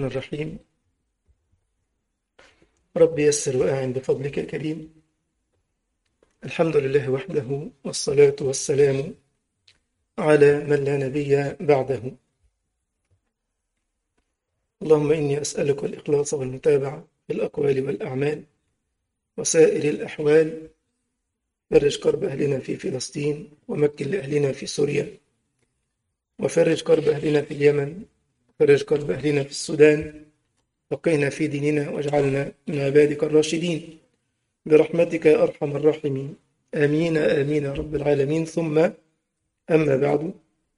الرحيم رب يسر وأعن بفضلك الكريم الحمد لله وحده والصلاة والسلام على من لا نبي بعده اللهم إني أسألك الإخلاص والمتابعة في الأقوال والأعمال وسائر الأحوال فرج كرب أهلنا في فلسطين ومكن لأهلنا في سوريا وفرج كرب أهلنا في اليمن فرج كرب أهلنا في السودان فقهنا في ديننا واجعلنا من عبادك الراشدين برحمتك يا أرحم الراحمين آمين آمين يا رب العالمين ثم أما بعد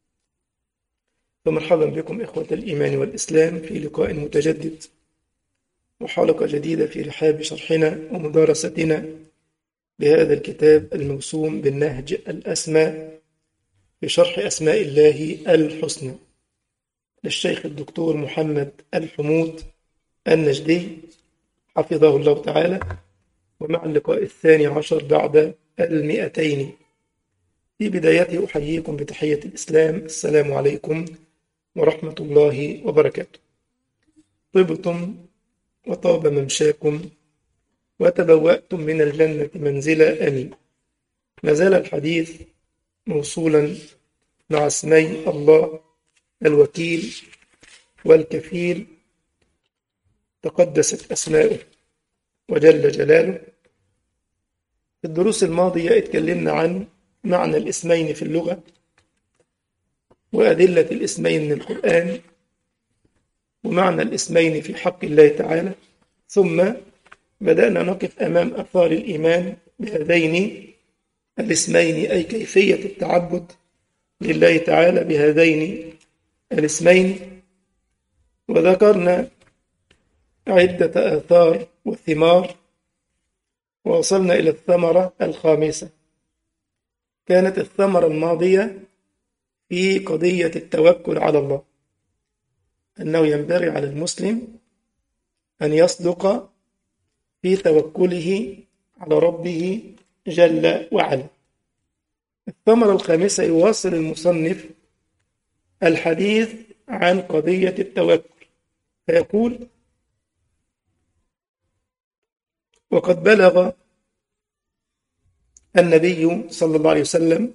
فمرحبا بكم إخوة الإيمان والإسلام في لقاء متجدد وحلقة جديدة في رحاب شرحنا ومدارستنا بهذا الكتاب الموسوم بالنهج الأسمى بشرح أسماء الله الحسنى للشيخ الدكتور محمد الحمود النجدي حفظه الله تعالى ومع اللقاء الثاني عشر بعد المئتين في بدايته أحييكم بتحية الإسلام السلام عليكم ورحمة الله وبركاته طبتم وطاب ممشاكم وتبوأتم من الجنة منزلا أمين ما زال الحديث موصولا مع اسمي الله الوكيل والكفيل تقدست أسماؤه وجل جلاله في الدروس الماضية اتكلمنا عن معنى الاسمين في اللغة وأدلة الاسمين من القرآن ومعنى الاسمين في حق الله تعالى ثم بدأنا نقف أمام أثار الإيمان بهذين الاسمين أي كيفية التعبد لله تعالى بهذين الاسمين وذكرنا عدة آثار وثمار ووصلنا إلى الثمرة الخامسة كانت الثمرة الماضية في قضية التوكل على الله أنه ينبغي على المسلم أن يصدق في توكله على ربه جل وعلا الثمرة الخامسة يواصل المصنف الحديث عن قضية التوكل فيقول وقد بلغ النبي صلى الله عليه وسلم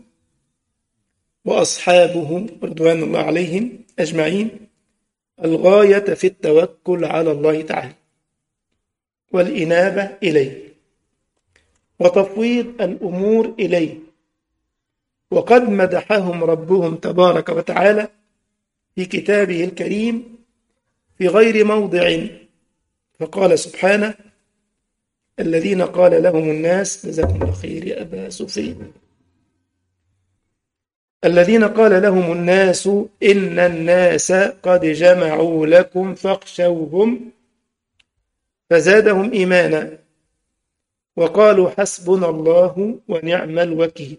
وأصحابه رضوان الله عليهم أجمعين الغاية في التوكل على الله تعالى والإنابة إليه وتفويض الأمور إليه وقد مدحهم ربهم تبارك وتعالى في كتابه الكريم في غير موضع فقال سبحانه الذين قال لهم الناس جزاكم الله خير يا أبا سفيان الذين قال لهم الناس إن الناس قد جمعوا لكم فاخشوهم فزادهم إيمانا وقالوا حسبنا الله ونعم الوكيل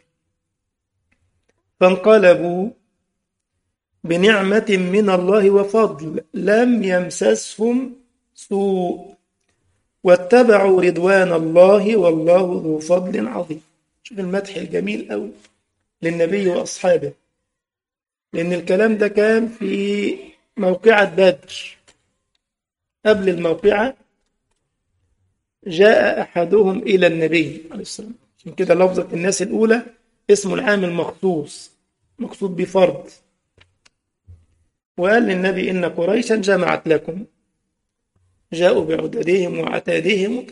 فانقلبوا بنعمة من الله وفضل لم يمسسهم سوء واتبعوا رضوان الله والله ذو فضل عظيم شوف المدح الجميل قوي للنبي وأصحابه لأن الكلام ده كان في موقعة بدر قبل الموقعة جاء أحدهم إلى النبي عليه السلام عشان كده لفظة الناس الأولى اسمه العام المخصوص مقصود بفرد وقال للنبي إن قريشا جمعت لكم جاءوا بعددهم وعتادهم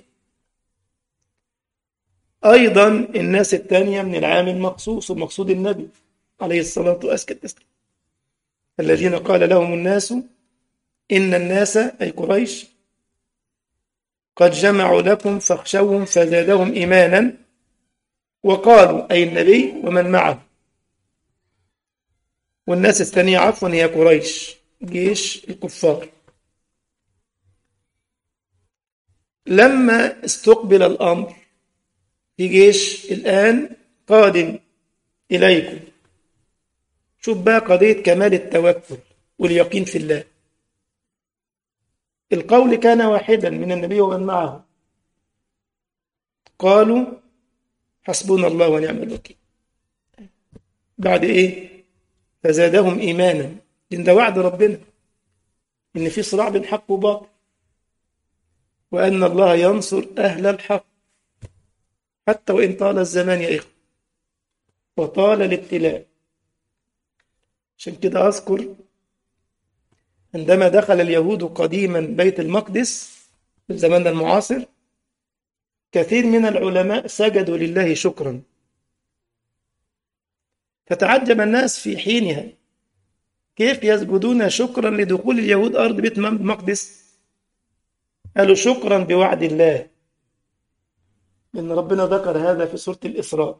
أيضا الناس الثانية من العام المخصوص ومقصود النبي عليه الصلاة والسلام الذين قال لهم الناس إن الناس أي قريش قد جمعوا لكم فاخشوهم فزادهم إيمانا وقالوا أي النبي ومن معه والناس الثانية عفوا هي قريش جيش الكفار لما استقبل الأمر في جيش الآن قادم إليكم شوف بقى قضية كمال التوكل واليقين في الله القول كان واحدا من النبي ومن معه قالوا حسبنا الله ونعم الوكيل بعد ايه فزادهم ايمانا لان ده وعد ربنا إن في صراع بين حق وباطل وأن الله ينصر أهل الحق حتى وإن طال الزمان يا إخوة وطال الابتلاء عشان كده أذكر عندما دخل اليهود قديما بيت المقدس في زماننا المعاصر كثير من العلماء سجدوا لله شكرا فتعجب الناس في حينها كيف يسجدون شكرا لدخول اليهود أرض بيت المقدس قالوا شكرا بوعد الله إن ربنا ذكر هذا في سورة الإسراء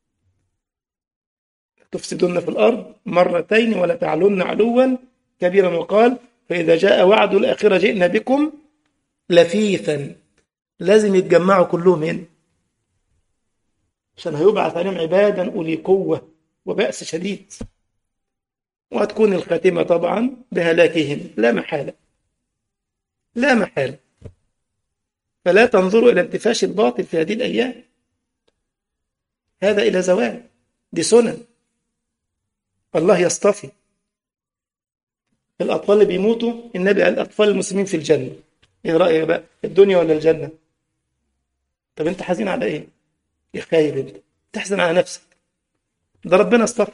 تفسدن في الأرض مرتين ولا تعلن علوا كبيرا وقال فإذا جاء وعد الآخرة جئنا بكم لفيفا لازم يتجمعوا كلهم هنا عشان هيبعث عليهم عبادا أولي قوة وبأس شديد وهتكون الخاتمة طبعا بهلاكهم لا محالة لا محالة فلا تنظروا إلى انتفاش الباطل في هذه الأيام هذا إلى زوال دي سنن الله يصطفي الأطفال اللي بيموتوا النبي قال أطفال المسلمين في الجنة إيه رأيك بقى الدنيا ولا الجنة طب أنت حزين على إيه يا خايب أنت تحزن على نفسك ده ربنا اصطفى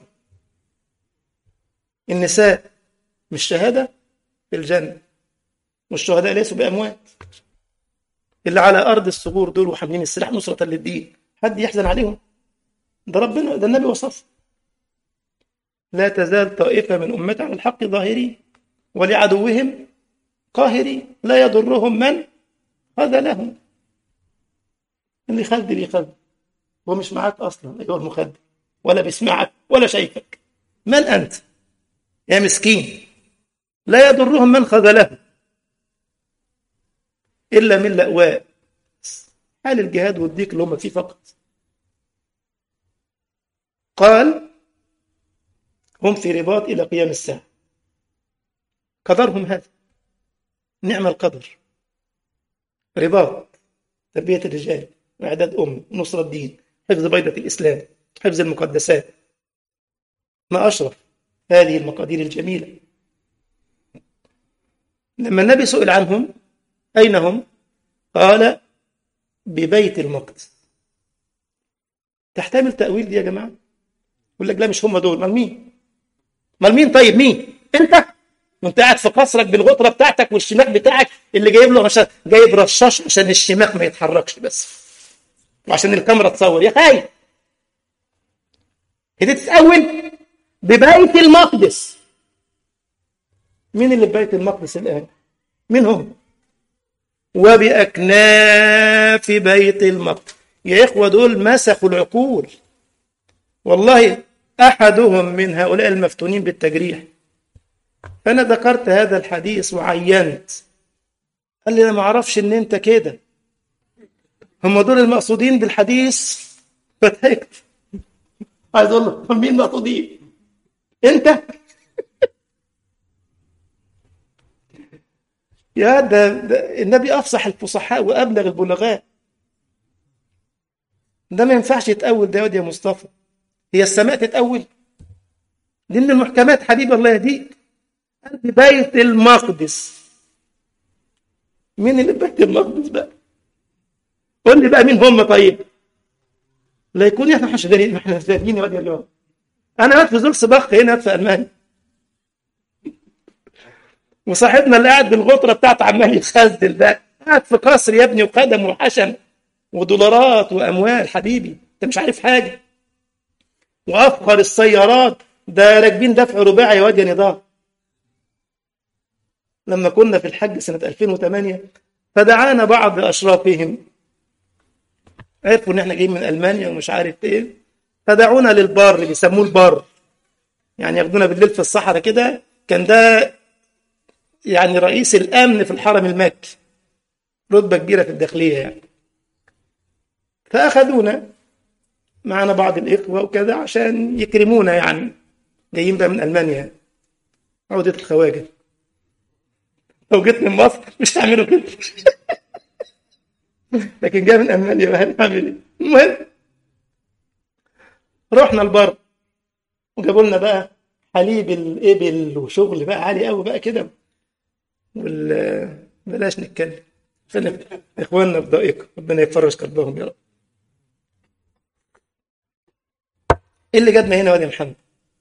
النساء مش شهادة في الجنة والشهداء ليسوا بأموات اللي على أرض الثغور دول وحاملين السلاح نصرة للدين حد يحزن عليهم ده ربنا ده النبي وصف لا تزال طائفة من أمتي على الحق ظاهرين ولعدوهم قاهرين لا يضرهم من خذلهم اللي خذل يخذل هو مش معاك أصلا أيها المخذل ولا بيسمعك ولا شايفك من أنت يا مسكين لا يضرهم من خذلهم إلا من لأواء حال الجهاد والضيق اللي هم فيه فقط قال هم في رباط إلى قيام الساعة قدرهم هذا نعم القدر رباط تربية الرجال وإعداد أم نصرة الدين حفظ بيضة الإسلام حفظ المقدسات ما أشرف هذه المقادير الجميلة لما النبي سئل عنهم أين هم؟ قال ببيت المقدس تحتمل تأويل دي يا جماعة يقول لك لا مش هم دول مال مين مال مين طيب مين انت وانت قاعد في قصرك بالغطرة بتاعتك والشماغ بتاعك اللي جايب له عشان جايب رشاش عشان الشماغ ما يتحركش بس وعشان الكاميرا تصور يا خايف هدي تتأول ببيت المقدس مين اللي ببيت المقدس الآن مين هم وبأكناف بيت المقدس يا إخوة دول مسخوا العقول والله أحدهم من هؤلاء المفتونين بالتجريح فأنا ذكرت هذا الحديث وعينت قال لي أنا ما أعرفش إن أنت كده هم دول المقصودين بالحديث فضحكت عايز أقول له مين المقصودين أنت يا ده, ده النبي أفصح الفصحاء وأبلغ البلغاء ده ما ينفعش يتأول ده يا مصطفى هي السماء تتأول لأن المحكمات حبيب الله يهديك بيت المقدس مين اللي بيت المقدس بقى قول لي بقى مين هم طيب لا يكون احنا مش دارين احنا دارين يا واد اليوم انا قاعد في زولسباخ هنا في المانيا وصاحبنا اللي قاعد بالغطره بتاعته عمال يخزل ده قاعد في قصر يا ابني وقدم وحشم ودولارات واموال حبيبي انت مش عارف حاجه وافخر السيارات ده راكبين دفع رباعي يا واد يا نضال لما كنا في الحج سنه 2008 فدعانا بعض اشرافهم عرفوا ان احنا جايين من المانيا ومش عارف ايه فدعونا للبر اللي بيسموه البر يعني ياخدونا بالليل في الصحراء كده كان ده يعني رئيس الامن في الحرم المكي رتبه كبيره في الداخليه يعني فاخذونا معنا بعض الاخوه وكذا عشان يكرمونا يعني جايين بقى من المانيا عودة الخواجه لو جيت من مصر مش هعملوا كده لكن جاي من المانيا بقى هنعمل ايه؟ المهم رحنا البر وجابوا لنا بقى حليب الابل وشغل بقى عالي قوي بقى كده وال بلاش نتكلم خلي اخواننا بضائقه ربنا يفرج كربهم يا رب ايه اللي جابنا هنا وادي محمد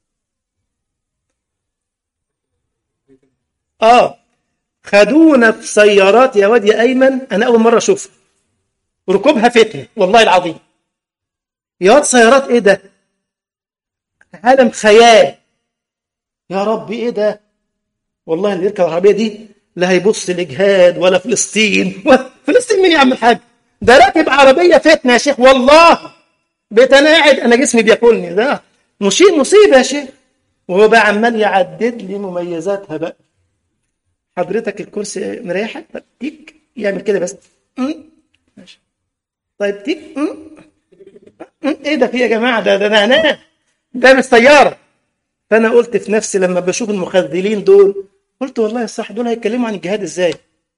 اه خدونا في سيارات يا واد يا ايمن انا اول مره اشوفها ركوبها فتنه والله العظيم يا واد سيارات ايه ده عالم خيال يا رب ايه ده والله اللي يركب العربيه دي لا هيبص لجهاد ولا فلسطين فلسطين مين يا عم الحاج ده راكب عربيه فتنه يا شيخ والله بقيت انا قاعد انا جسمي بياكلني ده مصيبه مصيبه يا شيخ وهو بقى عمال يعدد لي مميزاتها بقى حضرتك الكرسي مريحك طب تيك يعمل كده بس ماشي طيب تيك ايه ده في يا جماعه ده ده انا ده مش سياره فانا قلت في نفسي لما بشوف المخذلين دول قلت والله صح دول هيتكلموا عن الجهاد ازاي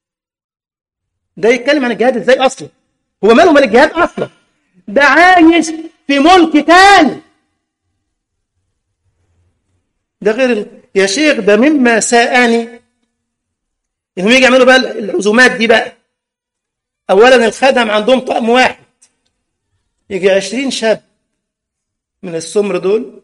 ده يتكلم عن الجهاد ازاي اصلا هو ماله مال الجهاد اصلا ده عايش في ملك تاني ده غير ال... يا شيخ ده مما ساءني انهم يجي يعملوا بقى العزومات دي بقى اولا الخدم عندهم طقم واحد يجي عشرين شاب من السمر دول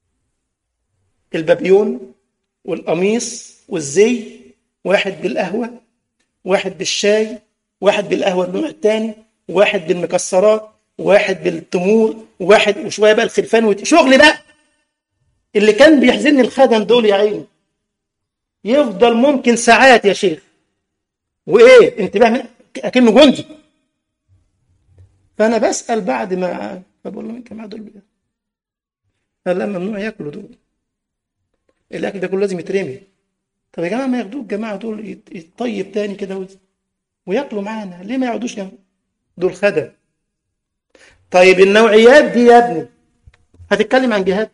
البابيون والقميص والزي واحد بالقهوة واحد بالشاي واحد بالقهوة النوع الثاني واحد بالمكسرات واحد بالتمور واحد وشوية بقى الخرفان وت... شغل بقى اللي كان بيحزنني الخدم دول يا عيني يفضل ممكن ساعات يا شيخ وايه انتباه من اكنه جندي فانا بسال بعد ما فبقول لهم انت مع دول بجد قال لا ممنوع ياكلوا دول الاكل ده كله لازم يترمي طب يا جماعه ما ياخدوه الجماعه دول يطيب تاني كده وياكلوا معانا ليه ما يقعدوش جنب دول خدم طيب النوعيات دي يا ابني هتتكلم عن جهاد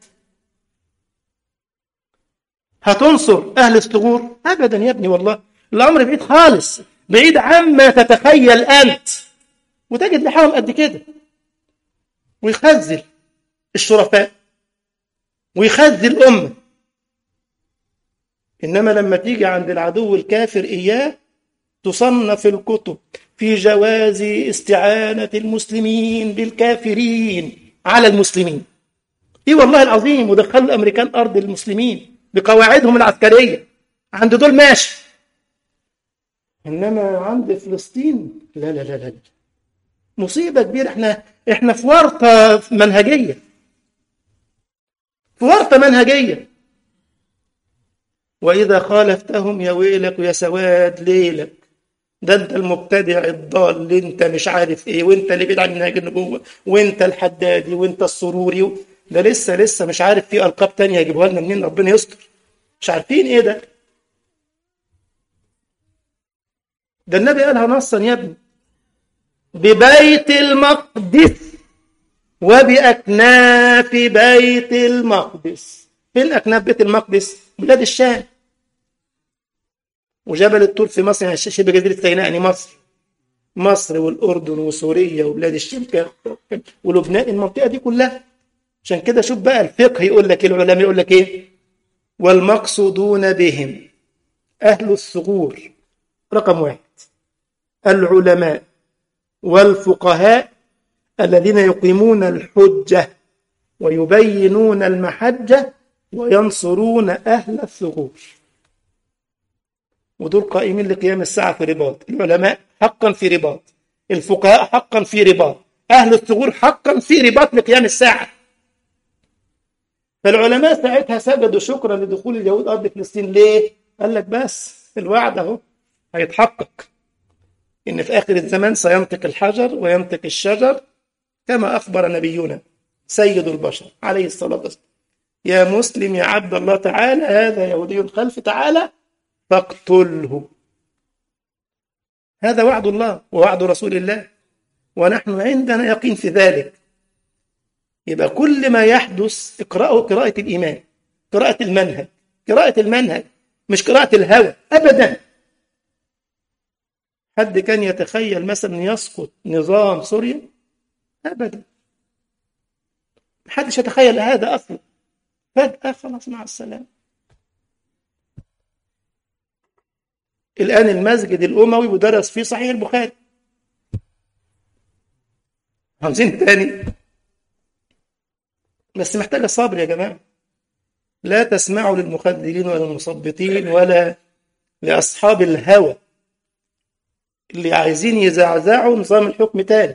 هتنصر اهل الثغور ابدا يا ابني والله الامر بعيد خالص بعيد عما تتخيل انت وتجد لحاهم قد كده ويخزل الشرفاء ويخزل الامه انما لما تيجي عند العدو الكافر اياه تصنف الكتب في جواز استعانه المسلمين بالكافرين على المسلمين ايه والله العظيم ودخلوا الامريكان ارض المسلمين بقواعدهم العسكريه عند دول ماشي انما عند فلسطين لا لا لا لا مصيبه كبيره احنا احنا في ورطه منهجيه في ورطه منهجيه واذا خالفتهم يا ويلك ويا سواد ليلك ده انت المبتدع الضال اللي انت مش عارف ايه وانت اللي بعيد عن منهج النبوه وانت الحدادي وانت السروري و... ده لسه لسه مش عارف في القاب تانية يجيبوها لنا منين ربنا يستر مش عارفين ايه ده ده النبي قالها نصا يا ابني ببيت المقدس وبأكناف بيت المقدس فين أكناف بيت المقدس بلاد الشام وجبل الطور في مصر يعني شبه جزيرة سيناء يعني مصر مصر والأردن وسوريا وبلاد الشام ولبنان المنطقة دي كلها عشان كده شوف بقى الفقه يقول لك العلماء يقول لك ايه والمقصودون بهم أهل الثغور رقم واحد العلماء والفقهاء الذين يقيمون الحجة ويبينون المحجة وينصرون أهل الثغور ودول قائمين لقيام الساعة في رباط العلماء حقا في رباط الفقهاء حقا في رباط أهل الثغور حقا في رباط لقيام الساعة فالعلماء ساعتها سجدوا شكرا لدخول اليهود أرض فلسطين ليه؟ قال لك بس الوعد أهو هيتحقق إن في آخر الزمان سينطق الحجر وينطق الشجر كما أخبر نبينا سيد البشر عليه الصلاة والسلام يا مسلم يا عبد الله تعالى هذا يهودي خلف تعالى فاقتله هذا وعد الله ووعد رسول الله ونحن عندنا يقين في ذلك يبقى كل ما يحدث اقرأه قراءة الإيمان قراءة المنهج قراءة المنهج مش قراءة الهوى أبدا حد كان يتخيل مثلا يسقط نظام سوريا أبدا محدش يتخيل هذا أصلا فجأة خلاص مع السلامة الآن المسجد الأموي ودرس فيه صحيح البخاري عاوزين تاني بس محتاجة صبر يا جماعة لا تسمعوا للمخذلين ولا المثبطين ولا لأصحاب الهوى اللي عايزين يزعزعوا نظام الحكم تاني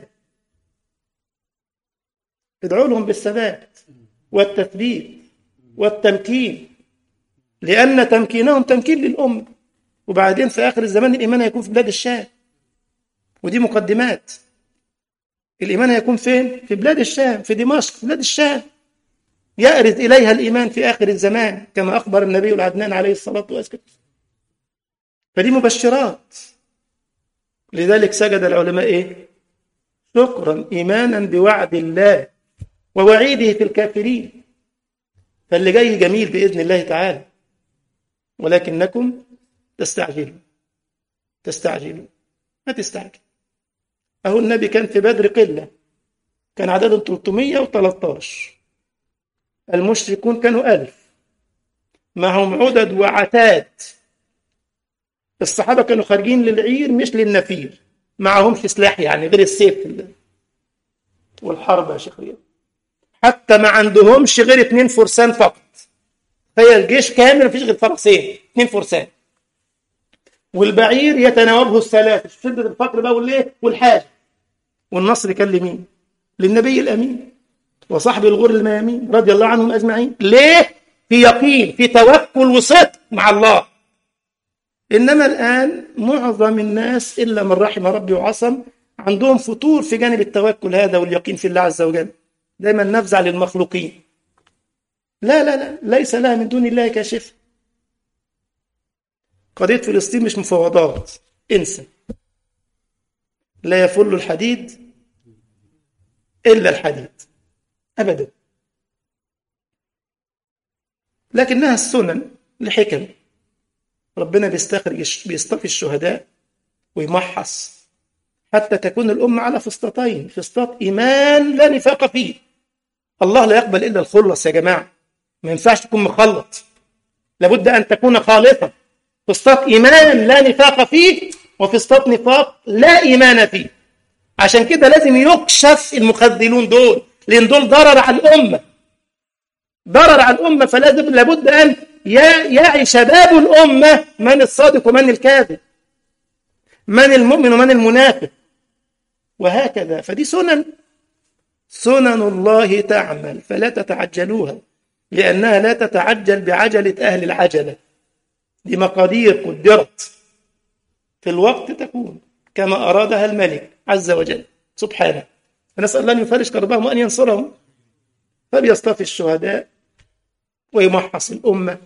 ادعوا لهم بالثبات والتثبيت والتمكين لأن تمكينهم تمكين للأمة وبعدين في آخر الزمان الإيمان هيكون في بلاد الشام ودي مقدمات الإيمان هيكون فين؟ في بلاد الشام في دمشق في بلاد الشام يأرز إليها الإيمان في آخر الزمان كما أخبر النبي العدنان عليه الصلاة والسلام فدي مبشرات لذلك سجد العلماء إيه؟ شكرا إيمانا بوعد الله ووعيده في الكافرين فاللي جاي جميل بإذن الله تعالى ولكنكم تستعجلون تستعجلون ما تستعجل أهو النبي كان في بدر قلة كان عددهم 313 المشركون كانوا ألف معهم عدد وعتاد الصحابة كانوا خارجين للعير مش للنفير معهمش سلاح يعني غير السيف والحرب يا شيخ رياض حتى ما عندهمش غير اتنين فرسان فقط هي الجيش كامل مفيش غير فرسين اتنين فرسان والبعير يتناوبه الثلاثة شدة الفقر بقى والايه والحاجة والنصر كان لمين للنبي الأمين وصاحب الغر الميامين رضي الله عنهم أجمعين ليه في يقين في توكل وصدق مع الله إنما الآن معظم الناس إلا من رحم ربي وعصم عندهم فتور في جانب التوكل هذا واليقين في الله عز وجل دايما نفزع للمخلوقين لا لا لا ليس لها من دون الله كاشف قضية فلسطين مش مفاوضات انسى لا يفل الحديد إلا الحديد أبدا لكنها السنن لحكم ربنا بيستخرج بيصطفي الشهداء ويمحص حتى تكون الأمة على فسطتين فسطاط إيمان لا نفاق فيه الله لا يقبل إلا الخلص يا جماعة ما ينفعش تكون مخلط لابد أن تكون خالصة فسطاط إيمان لا نفاق فيه وفسطاط نفاق لا إيمان فيه عشان كده لازم يكشف المخذلون دول لأن دول ضرر على الأمة ضرر على الأمة فلازم لابد أن يعي شباب الأمة من الصادق ومن الكاذب من المؤمن ومن المنافق وهكذا فدي سنن سنن الله تعمل فلا تتعجلوها لأنها لا تتعجل بعجلة أهل العجلة دي مقادير قدرت في الوقت تكون كما أرادها الملك عز وجل سبحانه فنسأل الله أن يفرج كربهم وأن ينصرهم فليصطفي الشهداء ويمحص الأمة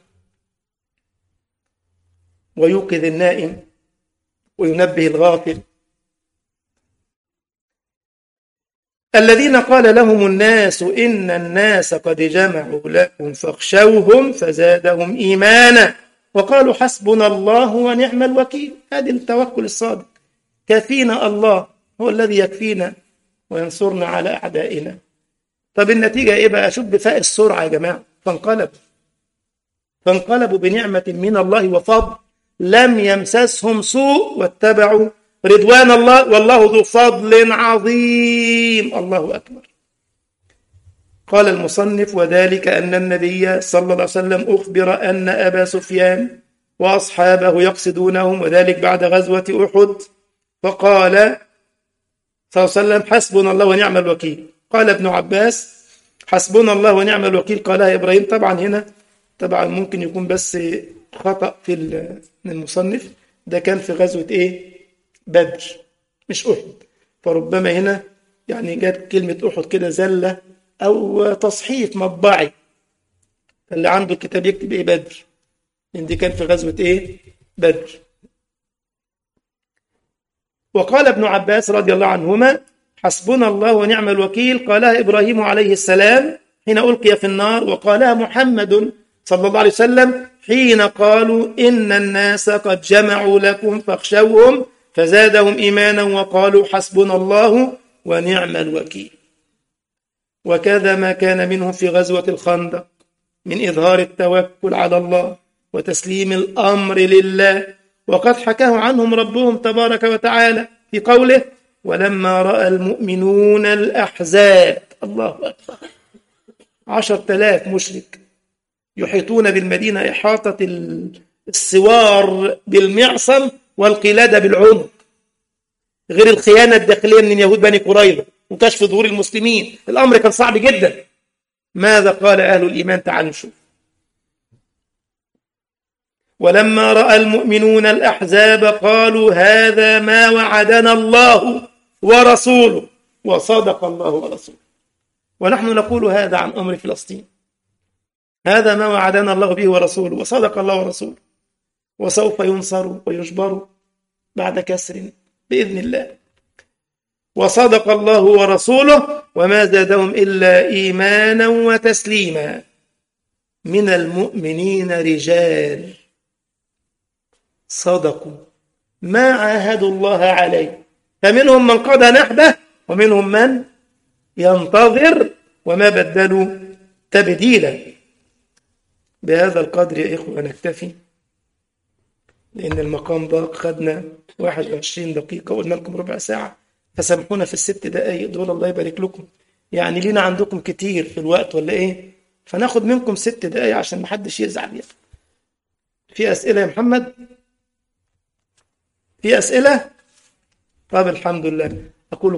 ويوقظ النائم وينبه الغافل الذين قال لهم الناس إن الناس قد جمعوا لكم فاخشوهم فزادهم إيمانا وقالوا حسبنا الله ونعم الوكيل هذه التوكل الصادق كفينا الله هو الذي يكفينا وينصرنا على أعدائنا طب النتيجة إيه بقى شوف بفاء السرعة يا جماعة فانقلبوا فانقلبوا بنعمة من الله وفضل لم يمسسهم سوء واتبعوا رضوان الله والله ذو فضل عظيم الله أكبر قال المصنف وذلك أن النبي صلى الله عليه وسلم أخبر أن أبا سفيان وأصحابه يقصدونهم وذلك بعد غزوة أحد فقال صلى الله عليه وسلم حسبنا الله ونعم الوكيل قال ابن عباس حسبنا الله ونعم الوكيل قالها إبراهيم طبعا هنا طبعا ممكن يكون بس خطأ في من المصنف ده كان في غزوة إيه بدر مش أحد فربما هنا يعني جت كلمة أحد كده زلة أو تصحيف مطبعي فاللي عنده الكتاب يكتب إيه بدر لأن دي كان في غزوة إيه بدر وقال ابن عباس رضي الله عنهما حسبنا الله ونعم الوكيل قالها إبراهيم عليه السلام حين ألقي في النار وقالها محمد صلى الله عليه وسلم حين قالوا إن الناس قد جمعوا لكم فاخشوهم فزادهم إيمانا وقالوا حسبنا الله ونعم الوكيل وكذا ما كان منهم في غزوة الخندق من إظهار التوكل على الله وتسليم الأمر لله وقد حكاه عنهم ربهم تبارك وتعالى في قوله ولما رأى المؤمنون الأحزاب الله أكبر عشر تلاف مشرك يحيطون بالمدينة إحاطة السوار بالمعصم والقلادة بالعنق غير الخيانة الداخلية من يهود بني قريظة وكشف ظهور المسلمين الأمر كان صعب جدا ماذا قال أهل الإيمان تعالوا نشوف ولما رأى المؤمنون الأحزاب قالوا هذا ما وعدنا الله ورسوله وصدق الله ورسوله ونحن نقول هذا عن أمر فلسطين هذا ما وعدنا الله به ورسوله وصدق الله ورسوله وسوف ينصروا ويجبروا بعد كسر بإذن الله وصدق الله ورسوله وما زادهم إلا إيمانا وتسليما من المؤمنين رجال صدقوا ما عاهدوا الله عليه فمنهم من قضى نحبه ومنهم من ينتظر وما بدلوا تبديلا بهذا القدر يا إخوة نكتفي لأن المقام ضاق خدنا 21 دقيقة وقلنا لكم ربع ساعة فسامحونا في الست دقايق دول الله يبارك لكم يعني لينا عندكم كتير في الوقت ولا إيه فناخد منكم ست دقايق عشان محدش يزعل يعني. في أسئلة يا محمد في أسئلة طب الحمد لله أقول